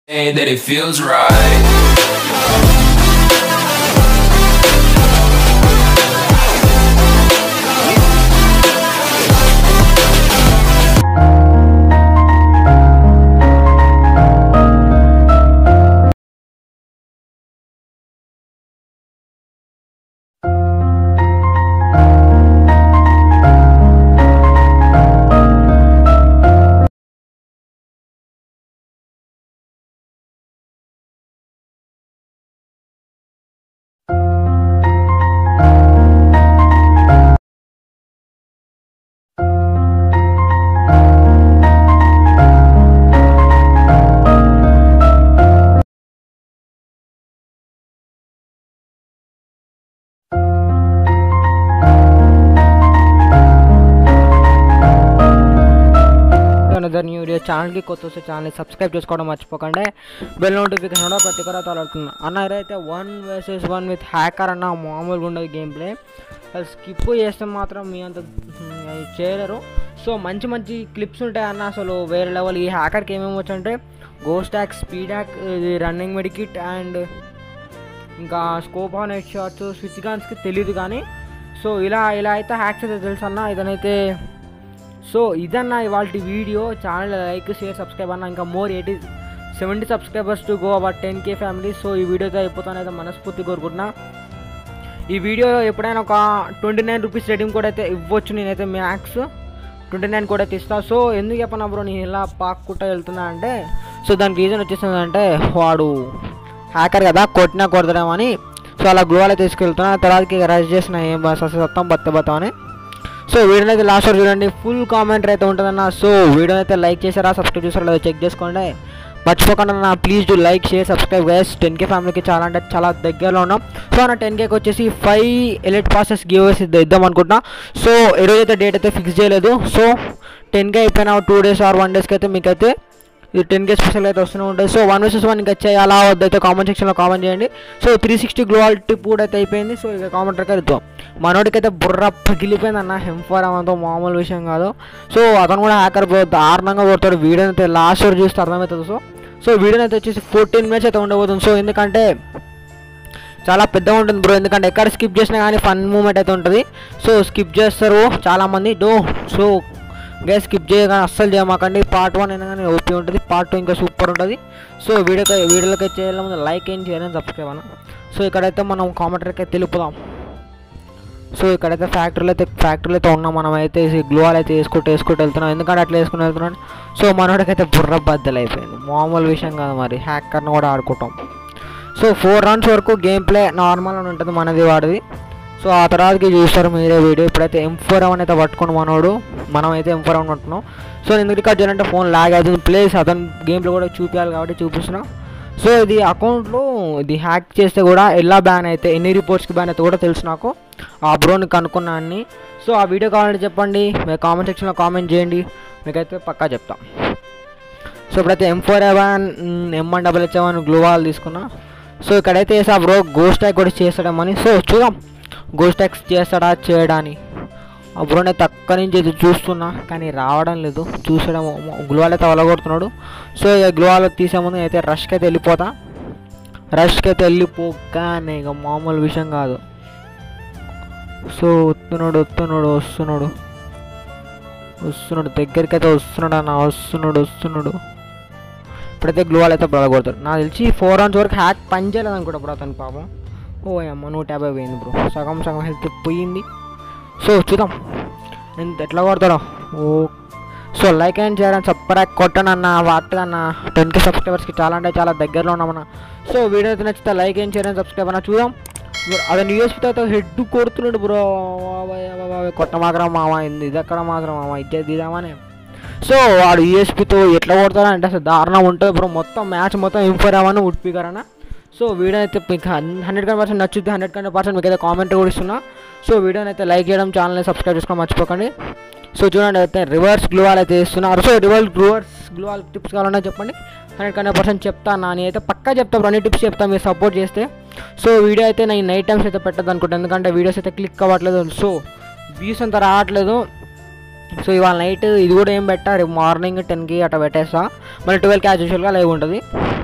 Say that it feels right. Another new video ఛానల్కి కొత్త వస్తే ఛానల్ని సబ్స్క్రైబ్ చేసుకోవడం మర్చిపోకండి బెల్ నోటిఫికేషన్ కూడా ప్రతి ఒక్కరు తోలుతున్నా అన్న అయితే one versus one with hacker అన్న మామూలుగా ఉండదు గేమ్ ప్లే అది స్కిప్ చేస్తే మాత్రం మీ అంత హ్మ్, అది చేయలేరు సో మంచి మంచి క్లిప్స్ ఉంటాయి అన్న అసలు వేరే లెవెల్ ఈ హ్యాకర్కి ఏమేమి వచ్చంటే గోస్ట్ ట్యాక్ స్పీడ్ హ్యాక్ ఇది రన్నింగ్ మెడికిట్ అండ్ ఇంకా scope on head shots switch గాన్స్కి తెలియదు కానీ సో ఇలా ఇలా అయితే హ్యాక్స్ అయితే తెలుసు అన్న ఇదనైతే సో ఇదన్న ఇవాళ video channel like share subscribe అన్న ఇంకా more eighty seventy subscribers to go about ten K family so ఈ వీడియోతో అయిపోతానైతే మనస్ఫూర్తి కోరుకుంటున్నా ఈ వీడియో ఎప్పుడైనా ఒక ట్వంటీ నైన్ రూపీస్ రేటింగ్ కూడా అయితే ఇవ్వచ్చు నేనైతే మ్యాక్స్ ట్వంటీ నైన్ కూడా అయితే ఇస్తా సో ఎందుకు చెప్పనా బ్రో నేను ఇలా పాక్కుంటా వెళ్తున్నా అంటే సో దానికి రీజన్ వచ్చేసింది అంటే వాడు హ్యాకర్ కదా కొట్టినా కొడతాడేమని సో అలా గ్లోవాలో తీసుకెళ్తున్నా తర్వాతకి రష్ చేసిన ఏం సత్తం బత్త బత్తం అని సో వీడియోని అయితే లాస్ట్ వరకు చూడండి ఫుల్ కామెంట్ అయితే ఉంటుందన్న సో వీడియోని అయితే లైక్ చేశారా సబ్స్క్రైబ్ చేశారా లేదో చెక్ చేసుకోండి మర్చిపోకుండా నా please to like share subscribe guys ten K ఫ్యామిలీకి చాలా అంటే చాలా దగ్గరలో ఉన్నాం సో నా టెన్ కేకి వచ్చేసి ఫైవ్ ఎలెట్ పాసెస్ గివ్స్ ఇద్దాం అనుకుంటున్నా సో ఈరోజు అయితే డేట్ అయితే ఫిక్స్ చేయలేదు సో టెన్ కే అయిపోయిన టూ డేస్ ఆర్ వన్ డేస్కి అయితే మీకైతే ఇది టెన్ కే స్పెషల్ అయితే వస్తూనే ఉంటుంది సో వన్ వర్సెస్ వన్ ఇంకా చేయాలా వద్దైతే కామెంట్ సెక్షన్లో కామెంట్ చేయండి so three sixty gloo wall tip కూడా అయితే అయిపోయింది సో ఇక కామెంట్ అయితే ఇద్దాం మనోడికి అయితే బుర్ర పగిలిపోయింది అన్న హెంఫర్ అవంతో మామూలు విషయం కాదు సో అతను కూడా హ్యాకర్ దారుణంగా కొడతాడు వీడియోని అయితే లాస్ట్ వరకు చూస్తే అర్థమవుతుంది సో సో వీడియోని అయితే వచ్చేసి ఫోర్టీన్ మినిట్స్ అయితే ఉండబోతుంది సో ఎందుకంటే చాలా పెద్దగా ఉంటుంది బ్రో ఎందుకంటే ఎక్కడ స్కిప్ చేసినా కానీ ఫన్ మూమెంట్ అయితే ఉంటుంది సో స్కిప్ చేస్తారు చాలామంది డో సో గే స్కిప్ చేయగానే అస్సలు చేయమాకండి పార్ట్ వన్ అయినా కానీ ఓపీ ఉంటుంది పార్ట్ టూ ఇంకా సూపర్ ఉంటుంది సో వీడియోకి వీడియోలోకి చేయాలి ముందు లైక్ ఏం చేయాలని సబ్స్క్రైబ్ అన్న సో ఇక్కడైతే మనం కామెంటర్కి అయితే తెలుపుదాం సో ఇక్కడైతే ఫ్యాక్టరీలో అయితే ఫ్యాక్టరీలో అయితే ఉన్నాం మనం అయితే గ్లోవాల్ అయితే వేసుకుంటూ వేసుకుంటూ వెళ్తున్నాం ఎందుకంటే అట్లా వేసుకుని వెళ్తున్నాం సో మనోడికైతే బుర్ర బద్దలు అయిపోయింది మామూలు విషయం కాదు మరి హ్యాకర్ని కూడా ఆడుకుంటాం సో ఫోర్ రన్స్ వరకు గేమ్ ప్లే నార్మల్ అని ఉంటుంది మనది వాడిది సో ఆ తర్వాతకి చూస్తారు మీరే వీడియో ఇప్పుడైతే ఎం ఫోర్ అని అయితే పట్టుకుని మనోడు మనం అయితే ఎం ఫోర్ అని ఉంటున్నాం సో ఎందుకు రికార్డ్ చేయాలంటే ఫోన్ లాగ్ అవుతుంది ప్లేస్ అతను గేమ్లో కూడా చూపించాలి కాబట్టి చూపిస్తున్నాం సో ఇది అకౌంట్లో ఇది హ్యాక్ చేస్తే కూడా ఎలా బ్యాన్ అయితే ఎన్ని రిపోర్ట్స్కి బ్యాన్ అయితే కూడా తెలుసు నాకు ఆ బ్రోని కనుక్కున్నా అన్ని సో ఆ వీడియో కావాలంటే చెప్పండి మీరు కామెంట్ సెక్షన్లో కామెంట్ చేయండి మీకైతే పక్కా చెప్తాం సో ఇప్పుడైతే M four A one M one double H A one gloo wall తీసుకున్నా సో ఇక్కడైతే వేసా బ్రో గోస్ట్ ట్యాక్ కూడా చేస్తాడేమని సో చూద్దాం గోస్ట్ ట్యాక్స్ చేస్తాడా చేయడా అని ఆ బ్రో నేను తక్కువ నుంచి ఇది చూస్తున్నా కానీ రావడం లేదు చూసడం గ్లోవాల్ అయితే వలగొడుతున్నాడు సో ఇక గ్లోవాల్ తీసే ముందు అయితే రష్కి అయితే వెళ్ళిపోతా రష్కి అయితే వెళ్ళిపోగానే ఇక మామూలు విషయం కాదు సో వస్తున్నాడు వస్తున్నాడు వస్తున్నాడు వస్తున్నాడు దగ్గరికి అయితే వస్తున్నాడు అన్న వస్తున్నాడు వస్తున్నాడు ఇప్పుడైతే గ్లోవాల్ అయితే బ్రో కొడతాడు నాకు తెలిసి ఫోర్ రన్స్ వరకు హ్యాక్ పని చేయలేదు అనుకుంటా బ్రో అతను పాపం ఓ అమ్మ నూట యాభై పోయింది బ్రో సగం సగం హెల్త్ పోయింది సో చూద్దాం ఎంత ఎట్లా కొడతాడో ఓ సో లైక్ అండ్ చేయడం సప్పరా కొట్టనన్న వాటన్న టెన్ కే సబ్స్క్రైబర్స్కి చాలా అంటే చాలా దగ్గరలో ఉన్నామన్న సో వీడియో అయితే నచ్చితే లైక్ అండ్ చేయడం సబ్స్క్రైబ్ అన్న చూద్దాం అతను యూఎస్పీతో అయితే హెడ్ కొడుతున్నాడు బ్రో కొట్ట మాత్రం మామ ఇది ఇది ఎక్కడ మాత్రం మామ ఇచ్చేది దిదామని సో వాడు యూఎస్పీతో ఎట్లా కొడతారా అంటే అసలు దారుణం ఉంటుంది బ్రో మొత్తం మ్యాచ్ మొత్తం ఇంఫర్ అవ్వని ఉడిపిగారన్న సో వీడియో అయితే మీకు హండ్రెడ్ కన్ పర్సెంట్ నచ్చుద్ది హండ్రెడ్ కన్ పర్సెంట్ మీకు అయితే కామెంట్ కూడా ఇస్తున్నా సో వీడియోని అయితే లైక్ చేయడం ఛానల్ని సబ్స్క్రైబ్ చేసుకోవడం మర్చిపోకండి సో చూడండి అయితే రివర్స్ గ్లూవాల్ అయితే ఇస్తున్నారు so reverse reverse gloo wall tips కావాలన్నా చెప్పండి హండ్రెడ్ కన్ పర్సెంట్ చెప్తాను నా అయితే పక్కా చెప్తా అన్ని టిప్స్ చెప్తా మీరు సపోర్ట్ చేస్తే సో వీడియో అయితే నేను నైట్ టైమ్స్ అయితే పెట్టద్దు అనుకుంటాను ఎందుకంటే వీడియోస్ అయితే క్లిక్ అవ్వట్లేదు సో వ్యూస్ అంత రావట్లేదు సో ఇవాళ నైట్ ఇది కూడా ఏం పెట్టా రేపు మార్నింగ్ టెన్కి అట్లా పెట్టేస్తా మళ్ళీ ట్వెల్వ్కి యాజ్ యూజువల్గా లైవ్ ఉంటుంది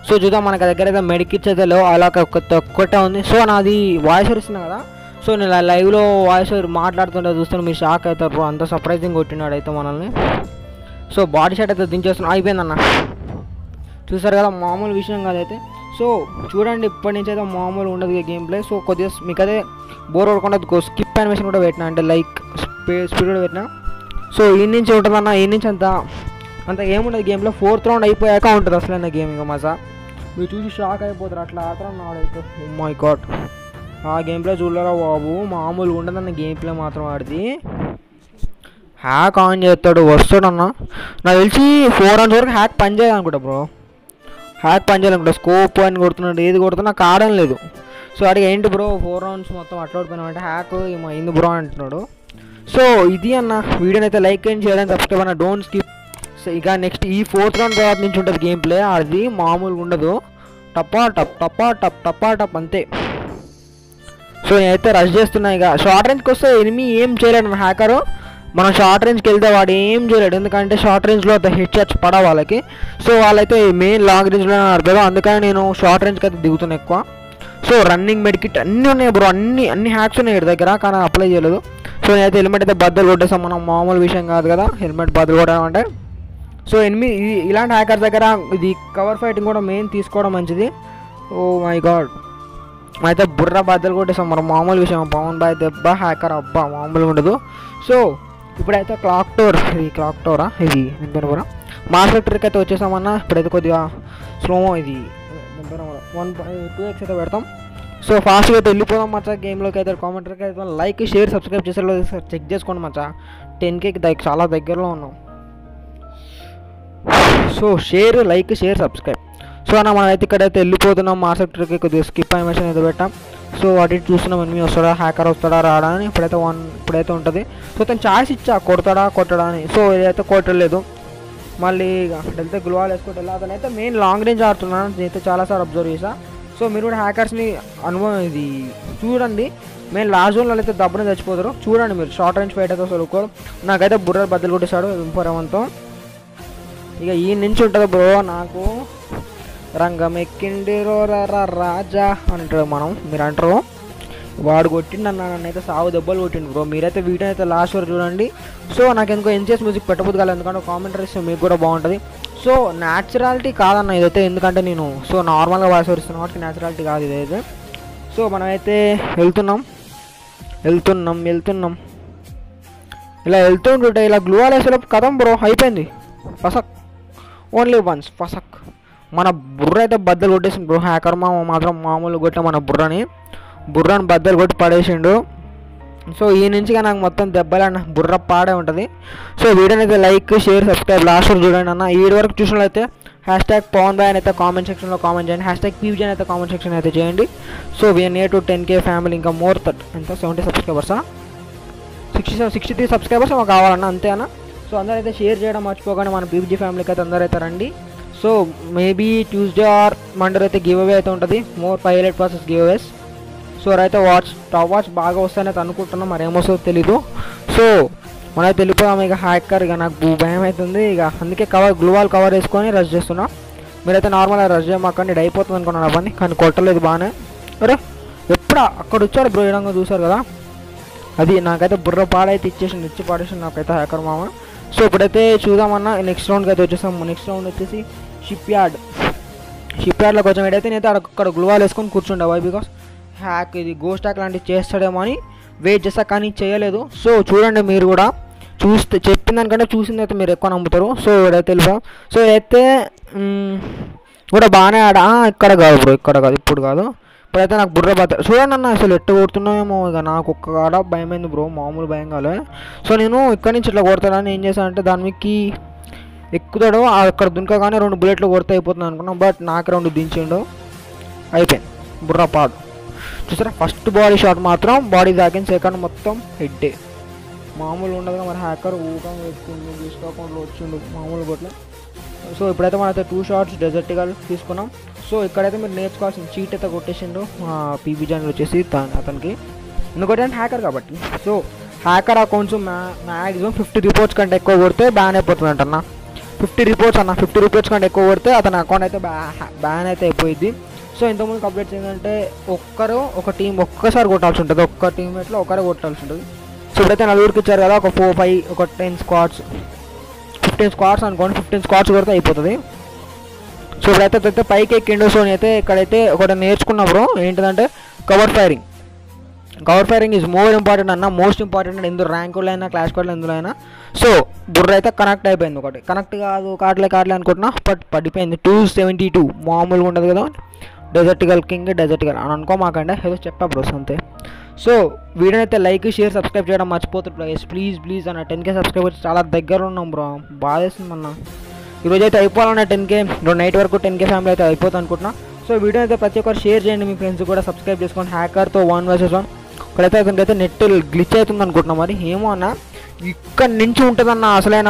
సో చూద్దాం మనకి దగ్గర అయితే మెడికిట్స్ అయితే లేవు అలా ఒక ఒక్కటే ఉంది సో నాది వాయిస్ ఇస్తున్నా కదా సో నేను లైవ్లో వాయిస్ మాట్లాడుతుంటే చూస్తాను మీరు షాక్ అవుతారు బ్రో అంత సర్ప్రైజింగ్ కొట్టినాడు అయితే మనల్ని సో బాడీ షాట్ అయితే దించేస్తున్నా అయిపోయిందన్న చూసారు కదా మామూలు విషయం కాదైతే సో చూడండి ఇప్పటి నుంచి అయితే మామూలు ఉండదు గేమ్ ప్లే సో కొద్దిగా మీకు అయితే బోర్ కొడకుండా స్కిప్ యానిమేషన్ కూడా పెట్టినా అంటే లైక్ స్పీడ్ కూడా పెట్టినా సో ఈ నుంచి ఉంటుందన్న ఈ నుంచి అంత అంత ఏముండదు గేమ్లో ఫోర్త్ రౌండ్ అయిపోయాక ఉంటుంది అసలు గేమ్ ఇంకా మజా మీరు చూసి షాక్ అయిపోతారు అట్లా ఆడతారు నాడైతే మై గాడ్ ఆ గేమ్ ప్లే చూడలేరా బాబు మామూలుగా ఉండదన్న గేమ్ ప్లే మాత్రం ఆడిది హ్యాక్ ఆన్ చేస్తాడు వస్తాడన్న నాకు తెలిసి ఫోర్ రౌండ్స్ వరకు హ్యాక్ పని చేయాలనుకుంటా బ్రో హ్యాక్ పని చేయాలనుకుంటా స్కోప్ అని కొడుతున్నాడు ఏది కొడుతున్నా నాకు ఆడడం లేదు సో అడిగి ఏంటి బ్రో ఫోర్ రౌండ్స్ మొత్తం అట్లా ఓడిపోయినా అంటే హ్యాక్ ఏమో అయింది బ్రో అంటున్నాడు సో ఇది అన్న వీడియోని అయితే లైక్ ఏం చేయడానికి సబ్స్క్రైబ్ అన్న డోంట్ స్కిప్ సో ఇక నెక్స్ట్ ఈ ఫోర్త్ రౌండ్ తర్వాత నుంచి ఉంటుంది గేమ్ ప్లే అది మామూలుగా ఉండదు టపా టప్ టపా టప్ టపా టప్ అంతే సో నేనైతే రష్ చేస్తున్నా ఇక షార్ట్ రేంజ్కి వస్తే ఎనిమి ఏం చేయలేడు హ్యాకరు మనం షార్ట్ రేంజ్కి వెళ్తే వాడు ఏం చేయలేడు ఎందుకంటే షార్ట్ రేంజ్లో అంత హెడ్ షాట్స్ పడ వాళ్ళకి సో వాళ్ళైతే మెయిన్ లాంగ్ రేంజ్లో ఆడతారు అందుకని నేను షార్ట్ రేంజ్కి అయితే దిగుతున్నా ఎక్కువ సో రన్నింగ్ మెడికిట్ అన్నీ ఉన్నాయి బ్రో అన్ని అన్ని హ్యాక్స్ ఉన్నాయి వీడి దగ్గర కానీ అప్లై చేయలేదు సో నేనైతే హెల్మెట్ అయితే బద్దలు కొట్టేసాం మనం మామూలు విషయం కాదు కదా హెల్మెట్ బద్దలు కొట్టడం అంటే సో ఎనిమిది ఈ- ఇలాంటి హ్యాకర్ దగ్గర ఇది కవర్ ఫైటింగ్ కూడా మెయిన్ తీసుకోవడం మంచిది ఓ మై గాడ్ అయితే బుర్ర బద్దలు కొట్టేసాం మనం మామూలు విషయం పవన్ బాయ్ దెబ్బ హ్యాకర్ అబ్బా మామూలుగా ఉండదు సో ఇప్పుడైతే క్లాక్ టోర్ ఇది క్లాక్ టోరా ఇది నింపనపురా మాస్టర్ ట్రిక్ అయితే వచ్చేసామన్నా ఇప్పుడైతే కొద్దిగా స్లోమో ఇది వన్ టూ ఎక్స్ అయితే పెడతాం సో ఫాస్ట్గా అయితే వెళ్ళిపోదాం మచ్చా గేమ్లోకి అయితే కామెంటర్కి అయితే లైక్ షేర్ సబ్స్క్రైబ్ చేసేలో చెక్ చేసుకోండి మచ్చా టెన్ కేకి దగ్గర చాలా దగ్గరలో ఉన్నాం so share like share subscribe so అన్న మనం అయితే ఇక్కడైతే వెళ్ళిపోతున్నాం మా సెక్టర్కి కొద్దిగా స్కిప్ అనిమేషన్ అయితే పెట్టాం సో అటు ఇటు చూస్తున్నాం ఎనిమిది వస్తాడా హ్యాకర్ వస్తాడా రాడా అని ఇప్పుడైతే వన్ ఇప్పుడైతే ఉంటుంది సో తను ఛాయిస్ ఇచ్చా కొడతాడా కొట్టడా అని సో ఇదైతే కొట్టలేదు మళ్ళీ వెళ్తే గ్లోవాల్ వేసుకుంటే వెళ్ళా అతనైతే మెయిన్ లాంగ్ రేంజ్ ఆడుతున్నాను నేనైతే చాలాసార్లు అబ్జర్వ్ చేసా సో మీరు కూడా హ్యాకర్స్ని అనుభవం ఇది చూడండి మేము లాస్ట్ జోన్లో అయితే దబ్బున చచ్చిపోతారు చూడండి మీరు షార్ట్ రేంజ్ ఫైట్ అయితే అసలు నాకైతే బుర్ర బద్దలు కొట్టేశాడు ఇంపరవంతో ఇక ఈ నుంచి ఉంటుంది బ్రో నాకు రంగం ఎక్కిండి రో రా రా రాజా అంటారు మనం మీరు అంటారు వాడు కొట్టిండు అన్న నన్ను అయితే సాగు దెబ్బలు కొట్టిండు బ్రో మీరైతే వీడియో అయితే లాస్ట్ వరకు చూడండి సో నాకు ఎందుకో ఎన్సిఎస్ మ్యూజిక్ పెట్టబోదు కాలేదు ఎందుకంటే కామెంటరీ ఇస్తే మీకు కూడా బాగుంటుంది సో న్యాచురాలిటీ కాదన్న ఇదైతే ఎందుకంటే నేను సో నార్మల్గా వాయిస్ వస్తున్నాను కాబట్టి న్యాచురాలిటీ కాదు ఇదైతే సో మనమైతే వెళ్తున్నాం వెళ్తున్నాం వెళ్తున్నాం ఇలా వెళ్తుంటుంటే ఇలా గ్లూ వేసేలోపు కథం బ్రో అయిపోయింది ఫసక్ ఓన్లీ వన్స్ ఫసక్ మన బుర్ర అయితే బద్దలు కొట్టేసింది బ్రో హ్యాకర్ మామ మాత్రం మామూలు కొట్టే మన బుర్రని బుర్రని బద్దలు కొట్టి పడేసిండు సో ఈ నుంచి నాకు మొత్తం దెబ్బలు బుర్ర పాడే ఉంటుంది సో వీడియోని అయితే లైక్ షేర్ సబ్స్క్రైబ్ లాస్ట్ వరకు చూడండి అన్న ఈ వరకు చూసినట్లయితే హ్యాష్ ట్యాగ్ పవన్ బాయ్ అని అయితే కామెంట్ సెక్షన్లో కామెంట్ చేయండి హ్యాష్ ట్యాగ్ పీవీజీ అయితే కామెంట్ సెక్షన్ అయితే చేయండి so we are near to ten K family ఇంకా మోర్ థర్ట్ ఎంత సెవెంటీ సబ్స్క్రైబర్సా సిక్స్టీ సిక్స్టీ త్రీ సబ్స్క్రైబర్స్ మాకు కావాలన్న అంతే అన్న సో అందరూ అయితే షేర్ చేయడం మర్చిపోకండి మన పీపీజీ ఫ్యామిలీకి అయితే అందరూ అయితే రండి so maybe Tuesday or Monday అయితే గివ్ అవే అయితే ఉంటుంది more pilot process giveaways so అయితే వాచ్ టాప్ వాచ్ బాగా వస్తాయని అయితే అనుకుంటున్నాం మరి ఏమొస్తుందో తెలీదు సో మనమైతే వెళ్ళిపోయాం ఇక హ్యాకర్ ఇక నాకు భూ- భయం అవుతుంది ఇక అందుకే కవర్ గ్లూవాల్ కవర్ వేసుకొని రష్ చేస్తున్నా మీరైతే నార్మల్గా రష్ చేయమాకండి ఇది అయిపోతుంది అనుకున్నాను అవన్నీ కానీ కొట్టలేదు బాగానే అరే ఎప్పుడా అక్కడ వచ్చాడు బ్రో ఇడంగా చూసారు కదా అది నాకైతే బుర్ర పాడైతే ఇచ్చేసి ఇచ్చి పాడేసి నాకైతే హ్యాకర్ మామ సో ఇప్పుడైతే చూద్దామన్నా నెక్స్ట్ రౌండ్కి అయితే వచ్చేసాం నెక్స్ట్ రౌండ్ వచ్చేసి షిప్ యార్డ్ షిప్ యార్డ్లో కొంచెం అయితే నేనైతే అక్కడ అక్కడ గ్లూవాల్ వేసుకొని కూర్చుండే వై బికాస్ హ్యాక్ ఇది గోస్ట్ హ్యాక్ లాంటివి చేస్తాడేమో అని వెయిట్ చేస్తా కానీ చేయలేదు సో చూడండి మీరు కూడా చూస్తే చెప్పిన దానికంటే చూసింది అయితే మీరు ఎక్కువ నమ్ముతారు సో ఇక్కడైతే వెళ్ళిపోయాం సో అయితే మ్, కూడా బాగానే ఆడ ఆ, ఇక్కడ కాదు బ్రో ఇక్కడ కాదు ఇప్పుడు కాదు ఇప్పుడైతే నాకు బుర్ర బత చూడండి అన్న అసలు ఎట్టు కొడుతున్నామేమో ఇక నాకు ఒక్క కాడ భయం అయింది బ్రో మామూలు భయం కాలే సో నేను ఇక్కడి నుంచి ఇట్లా కొడతానని ఏం చేశానంటే దాని మీదకి ఎక్కుతాడు ఆ అక్కడ దునకగానే రెండు బుల్లెట్లు కొడితే అయిపోతుంది అనుకున్నాం బట్ నాకు రెండు దించిండు అయిపోయింది బుర్ర పాడు చూసారా ఫస్ట్ బాడీ షాట్ మాత్రం బాడీ దాకిన సెకండ్ మొత్తం హెడ్డే మామూలు ఉండదు మరి హ్యాకర్ ఊకం పెట్టుకుండు తీసుకోకుండా వచ్చిండు మామూలు కొట్ల సో ఇప్పుడైతే మనైతే టూ షార్ట్స్ డెజర్ట్గా తీసుకున్నాం సో ఇక్కడైతే మీరు నేర్చుకోవాల్సిన చీట్ అయితే కొట్టేసిండు మా పీబీ జాన్ వచ్చేసి తా- అతనికి ఎందుకంటే అంటే హ్యాకర్ కాబట్టి సో హ్యాకర్ అకౌంట్స్ మ్యా మ్యాక్సిమం ఫిఫ్టీ రిపోర్ట్స్ కంటే ఎక్కువ కొడితే బ్యాన్ అయిపోతుంది అంటన్నా ఫిఫ్టీ రిపోర్ట్స్ అన్న ఫిఫ్టీ రిపోర్ట్స్ కంటే ఎక్కువ కొడితే అతని అకౌంట్ అయితే బ్యా బ్యాన్ అయితే అయిపోయింది సో ఇంతకుముందు అప్డేట్స్ ఏంటంటే ఒక్కరు ఒక టీం ఒక్కసారి కొట్టాల్సి ఉంటుంది ఒక్క టీమేట్లో ఒకరే కొట్టాల్సి ఉంటుంది సో ఇప్పుడైతే నలుగురికి ఇచ్చారు కదా ఒక ఫోర్ ఫైవ్ ఒక టెన్ స్క్వాడ్స్ ఫిఫ్టీన్ స్క్వాడ్స్ అనుకోండి ఫిఫ్టీన్ స్క్వాడ్స్ కొడితే అయిపోతుంది సో ఇప్పుడైతే అయితే పైకి ఎక్కిండు సో నేనైతే ఇక్కడైతే ఒకటి నేర్చుకున్నా బ్రో ఏంటిదంటే cover firing cover firing is more important అన్న మోస్ట్ ఇంపార్టెంట్ అండ్ ఎందులో ర్యాంకులో అయినా క్లాష్ కార్డులో ఎందులో అయినా సో బుర్ర అయితే కనెక్ట్ అయిపోయింది ఒకటి కనెక్ట్ కాదు కాట్లే కాట్లే అనుకుంటున్నా బట్ పడిపోయింది టూ సెవెంటీ టూ మామూలుగా ఉండదు కదా డెజర్టికల్ కింగ్ డెజర్టికల్ అని అనుకోమాకండి ఏదో చెప్పా బ్రోస్ అంతే సో వీడియో అయితే లైక్ షేర్ సబ్స్క్రైబ్ చేయడం మర్చిపోతుంది ప్లీజ్ ప్లీజ్ ప్లీజ్ అన్న టెన్ కే సబ్స్క్రైబర్స్ చాలా దగ్గర ఉన్నాం బ్రో బాధేస్తుంది అన్న ఈరోజు అయితే అయిపోవాలన్న టెన్ కే రెండు నైట్ వరకు టెన్ కే ఫ్యామిలీ అయితే అయిపోతుంది అనుకుంటున్నా సో వీడియో అయితే ప్రతి ఒక్కరు షేర్ చేయండి మీ ఫ్రెండ్స్ కూడా సబ్స్క్రైబ్ చేసుకోండి హ్యాకర్తో వన్ వర్సెస్ వన్ ఇక్కడైతే అతనికి అయితే నెట్ గ్లిచ్ అవుతుంది అనుకుంటున్నా మరి ఏమో అన్న ఇక్కడ నుంచి ఉంటుందన్న అసలైన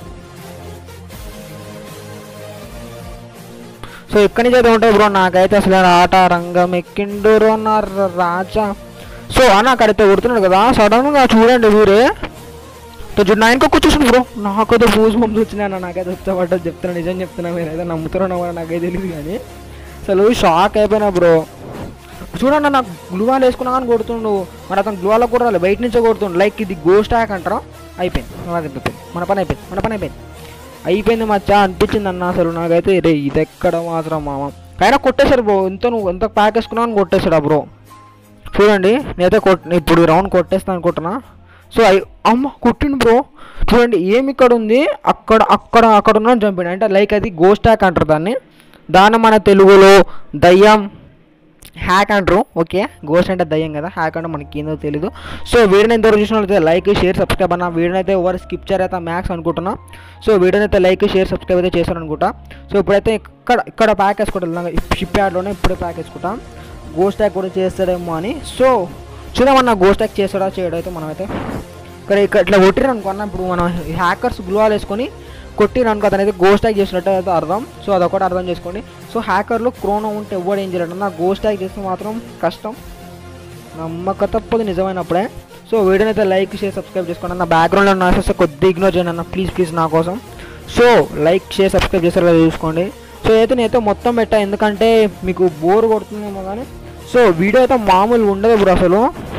సో ఇక్కడి నుంచి అయితే ఉంటుంది బ్రో నాకైతే అసలు ఆట రంగం ఎక్కిండు నా రాజా సో అన్న అక్కడైతే కొడుతున్నాడు కదా సడన్గా చూడండి వీరే చూడు నా ఇంకొక వచ్చేసింది బ్రో నాకైతే బూజు పంపు వచ్చినాయి అన్న నాకైతే వచ్చేపడ్డది చెప్తున్నా నిజం చెప్తున్నా మీరు అయితే నమ్ముతున్నారో కూడా నాకైతే తెలియదు కానీ అసలు షాక్ అయిపోయినా బ్రో చూడండి నాకు గ్లూవాల్ వేసుకున్నా కానీ కొడుతుండు మరి అతను గ్లూవాలో కూడా రాలేదు బయట నుంచే కొడుతుండు లైక్ ఇది గోస్ట్ హ్యాక్ అంటారా అయిపోయింది నాకు అయిపోయింది మన పని అయిపోయింది మన పని అయిపోయింది అయిపోయింది మచ్చా అనిపించింది అన్న అసలు నాకైతే రే ఇది ఎక్కడ మాత్రం మామ అయినా కొట్టేశారు బ్రో ఎంత నువ్వు ఎంత ప్యాక్ వేసుకున్నావు అని కొట్టేశాడు బ్రో చూడండి నేనైతే కొట్ ఇప్పుడు రౌండ్ కొట్టేస్తాను అనుకుంటున్నా సో అయ్యి అమ్మ కొట్టిండు బ్రో చూడండి ఏమి ఇక్కడ ఉంది అక్కడ అక్కడ అక్కడ ఉన్న చంపాడు అంటే లైక్ అది గోస్ట్ హ్యాక్ అంటారు దాన్ని దాన్ని మన తెలుగులో దయ్యం హ్యాక్ అంటారు ఓకే గోస్ట్ అంటే దయ్యం కదా హ్యాక్ అంటే మనకి ఏందో తెలీదు సో వీడియోని ఎంత చూసినట్లయితే లైక్ షేర్ సబ్స్క్రైబ్ అన్న వీడియోని అయితే ఎవరు స్కిప్ చేయరైతే మ్యాక్స్ అనుకుంటున్నా సో వీడియోని అయితే లైక్ షేర్ సబ్స్క్రైబ్ అయితే చేశారు అనుకుంటా సో ఇప్పుడైతే ఇక్కడ ఇక్కడ ప్యాక్ వేసుకుంటాం షిప్ యార్డ్లోనే ఇప్పుడే ప్యాక్ వేసుకుంటాం గోస్ట్ ట్యాక్ కూడా చేస్తాడేమో అని సో చూద్దామన్నా గోస్ట్ ట్యాక్ చేస్తాడా చేయడం అయితే మనమైతే ఇక్కడ ఇక్కడ ఇట్లా కొట్టిరు అనుకున్నా ఇప్పుడు మనం హ్యాకర్స్ గ్లూవాల్ వేసుకొని కొట్టిరు అనుకో అతనైతే గోస్ట్ ట్యాక్ చేసినట్టు అయితే అర్థం సో అదొకటి అర్థం చేసుకోండి సో హ్యాకర్లో క్రోనో ఉంటే ఎవడు ఏం చేయలేడు నా గోస్ట్ ట్యాక్ చేస్తే మాత్రం కష్టం నమ్మక తప్పదు నిజమైనప్పుడే సో వీడియోని అయితే లైక్ షేర్ సబ్స్క్రైబ్ చేసుకోండి నా బ్యాక్గ్రౌండ్లో నా వస్తే కొద్దిగా ఇగ్నోర్ చేయండి అన్న ప్లీజ్ ప్లీజ్ నా కోసం సో లైక్ షేర్ సబ్స్క్రైబ్ చేసేలా చూసుకోండి సో అయితే నేనైతే మొత్తం పెట్టా ఎందుకంటే మీకు బోర్ కొడుతుందేమో కానీ సో వీడియో అయితే మామూలుగా ఉండదు బ్రో అసలు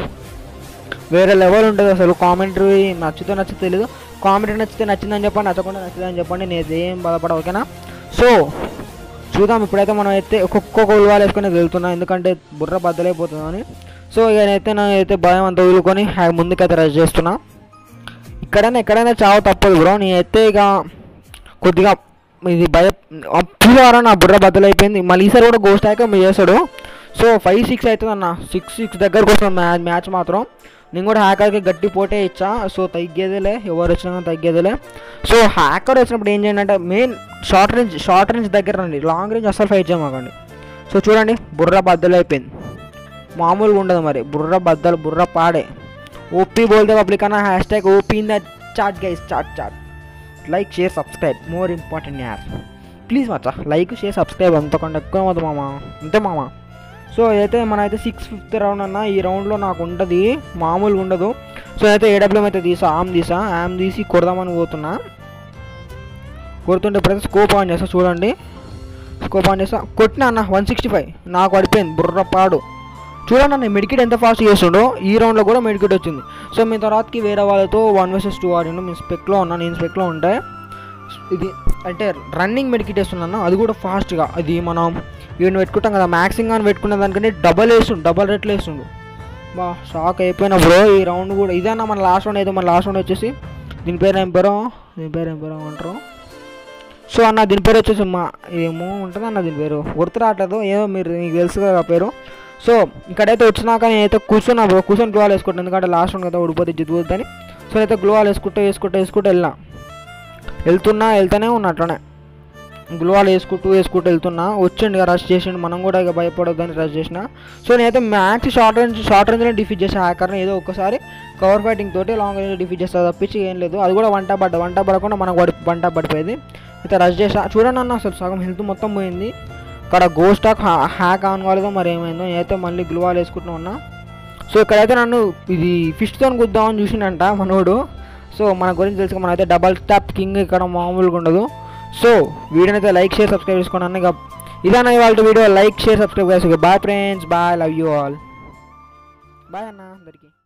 వేరే లెవెల్ ఉంటుంది అసలు కామెంటరీ నచ్చితే నచ్చితే తెలీదు కామెంటరీ నచ్చితే నచ్చిందని చెప్పండి నచ్చకుండా నచ్చిందని చెప్పండి నేను ఏం బాధపడ ఓకేనా సో చూద్దాం ఇప్పుడైతే మనం అయితే ఒక్కొక్క ఉల్వాలు వేసుకొని వెళ్తున్నా ఎందుకంటే బుర్ర బద్దలైపోతుందని సో ఇక నేనైతే నేనైతే భయం అంతా వదులుకొని హ్యా- ముందుకైతే రష్ చేస్తున్నా ఇక్కడైనా ఎక్కడైనా చావు తప్పదు బ్రో నేనైతే ఇక కొద్దిగా ఇది భయ అప్పుడు నా బుర్ర బద్దలైపోయింది మళ్ళీ ఈసారి కూడా గోస్ట్ హ్యాక్ చేస్తాడు సో ఫైవ్ సిక్స్ అవుతుంది అన్న సిక్స్ సిక్స్ దగ్గరకు వస్తుంది మ్యాచ్ మ్యాచ్ మాత్రం నేను కూడా హ్యాకర్కి గట్టి పోటే ఇచ్చా సో తగ్గేదేలే ఎవరు వచ్చినా కానీ తగ్గేదేలే సో హ్యాకర్ వచ్చినప్పుడు ఏం చేయండి అంటే main short range short range దగ్గర రండి లాంగ్ రేంజ్ అసలు ఫైట్ చేయమాకండి సో చూడండి బుర్ర బద్దలైపోయింది మామూలుగా ఉండదు మరి బుర్ర బద్దలు బుర్ర పాడే ఓపీ బోల్తే పబ్లిక్ అన్న hashtag OP in the chat guys chat chat like share subscribe more important యార్ ప్లీజ్ మచ్చా లైక్ షేర్ సబ్స్క్రైబ్ అంతకుండా ఎక్కువ అవుతుంది మామ అంతే మామ సో అయితే మన అయితే సిక్స్ ఫిఫ్త్ రౌండ్ అన్న ఈ రౌండ్లో నాకు ఉంటుంది మామూలుగా ఉండదు సో అయితే ఏడబ్ల్యూఎం అయితే తీసా ఆమ్ తీసా ఆమ్ తీసి కొడదామని పోతున్నా కొడుతుంటే ఇప్పుడైతే స్కోప్ ఆన్ చేస్తా చూడండి స్కోప్ ఆన్ చేస్తా కొట్టినా అన్న వన్ సిక్స్టీ ఫైవ్ నాకు పడిపోయింది బుర్ర పాడు చూడండి అన్న మెడికిట్ ఎంత ఫాస్ట్ చేస్తుండో ఈ రౌండ్లో కూడా మెడికిట్ వచ్చింది సో మీ తర్వాతకి వేరే వాళ్ళతో వన్ వర్సెస్ టూ ఆడిండు నేను స్పెక్లో ఉన్నా నేను స్పెక్లో ఉంటే ఇది అంటే రన్నింగ్ మెడికిట్ వేస్తున్నాను అది కూడా ఫాస్ట్గా అది మనం ఈయన పెట్టుకుంటాం కదా మ్యాక్సింగ్ అని పెట్టుకునే దానికంటే డబల్ వేస్తుండు డబల్ రేట్లు వేస్తుండు బా షాక్ అయిపోయిన బ్రో ఈ రౌండ్ కూడా ఇదన్నా మన లాస్ట్ రౌండ్ అయితే మన లాస్ట్ రౌండ్ వచ్చేసి దీని పేరు ఏం పేరు దీని పేరు ఏం పేరు అంటారు సో అన్న దీని పేరు వచ్చేసి మా ఏమో ఉంటుంది అన్న దీని పేరు గుర్తు రావట్లేదు ఏదో మీరు నీకు తెలుసు కదా ఆ పేరు సో ఇక్కడైతే వచ్చినాక నేనైతే కూర్చున్నా బ్రో కూర్చొని గ్లోవాల్ వేసుకుంటాను ఎందుకంటే లాస్ట్ రౌండ్ కదా ఉడిపోతే జిద్దుపోతుందని సో అయితే గ్లోవాల్ వేసుకుంటూ వేసుకుంటూ వేసుకుంటూ వెళ్ళినా వెళ్తున్నా వెళ్తూనే ఉన్నా అట్లనే గ్లోవాల్ వేసుకుంటూ వేసుకుంటూ వెళ్తున్నా వచ్చిండు ఇక రష్ చేసిండు మనం కూడా ఇక భయపడొద్దని రష్ చేసిన సో నేనైతే మ్యాక్స్ షార్ట్ రేంజ్ షార్ట్ రేంజ్లో డిఫీట్ చేసా హ్యాకర్ని ఏదో ఒక్కసారి కవర్ ఫైటింగ్ తోటి లాంగ్ రేంజ్ డిఫీట్ చేస్తా తప్పించి ఏం లేదు అది కూడా వంట పడ్డ వంట పడకుండా మనకు పడి వంట పడిపోయేది అయితే రష్ చేసా చూడండి అన్న అసలు సగం హెల్త్ మొత్తం పోయింది ఇక్కడ గో స్టాక్ హ్యాక్ ఆన్ కాలేదో మరి ఏమైందో నేనైతే మళ్ళీ గ్లూవాల్ వేసుకుంటున్నా ఉన్నా సో ఇక్కడైతే నన్ను ఇది ఫిష్తో గుద్దామని చూసిండంట మనోడు సో మన గురించి తెలుసు మనమైతే డబల్ స్టాప్ కింగ్ ఇక్కడ మామూలుగా ఉండదు సో వీడియోని అయితే లైక్ షేర్ సబ్స్క్రైబ్ చేసుకోండి అన్న ఇక ఇదన్న ఇవాళ వీడియో లైక్ షేర్ సబ్స్క్రైబ్ చేసి bye friends bye love you all bye అన్న అందరికీ